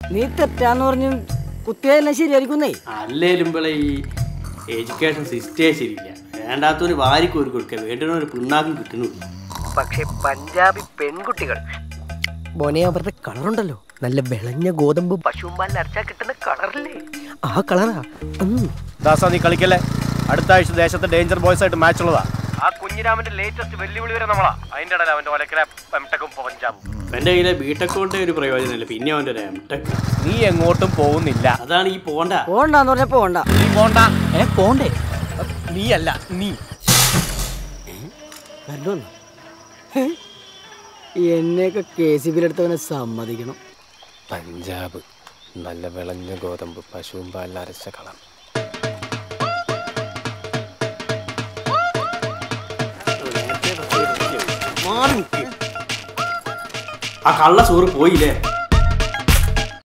നീ തെറ്റാന്ന് പറഞ്ഞു കുത്തിയതെല്ലാം ശരിയായിരിക്കുന്നേ അല്ലേലും ഇവിടെ ഈ എഡ്യൂക്കേഷൻ സിസ്റ്റേ ശരിയില്ല വേണ്ടാത്തൊരു വാരിക്ക് ഒരു കൊടുക്കുക വേണ്ടുന്ന ഒരു പിണ്ണാക്കും കിട്ടുന്നുള്ളൂ പക്ഷെ പഞ്ചാബി പെൺകുട്ടികൾ മോനെ അവരുടെ കളറുണ്ടല്ലോ നല്ല വിളഞ്ഞ ഗോതമ്പ് പശുമ്പാലിൽ അരച്ചാൽ കിട്ടുന്ന കളറില്ലേ ആ കളറാ ഉം. ദാസ നീ കളിക്കല്ലേ അടുത്ത ആഴ്ച ദേശത്ത് ഡേഞ്ചർ ബോയ്സ് ആയിട്ട് മാച്ച് ഉള്ളതാ ആ കുഞ്ഞിരാമന്റെ ലേറ്റസ്റ്റ് വെല്ലുവിളി വരെ നമ്മളാ അതിന്റെ ഇടയിൽ അവന്റെ ഒലക്കര എംടെക്കും പഞ്ചാബും എൻ്റെ കയ്യിലെ ബിടെക് കൊണ്ട് ഒരു പ്രയോജനമില്ല പിന്നെ അവൻ്റെ ഒരു എംടെക് നീ എങ്ങോട്ടും പോകുന്നില്ല അതാണ് ഈ പോണ്ട പോണ്ടാന്ന് പറഞ്ഞ പോണ്ട നീ പോണ്ട ഏ പോണ്ടേ നീ അല്ല നീ വല്ലോന്ന് എന്നെയൊക്കെ കെ സി ബിയിലെടുത്തവനെ സമ്മതിക്കണം പഞ്ചാബ് നല്ല വിളഞ്ഞ ഗോതമ്പ് പശുവും പാലിൽ അരച്ച കളർ ആ കള്ള ചോറ് പോയില്ലേ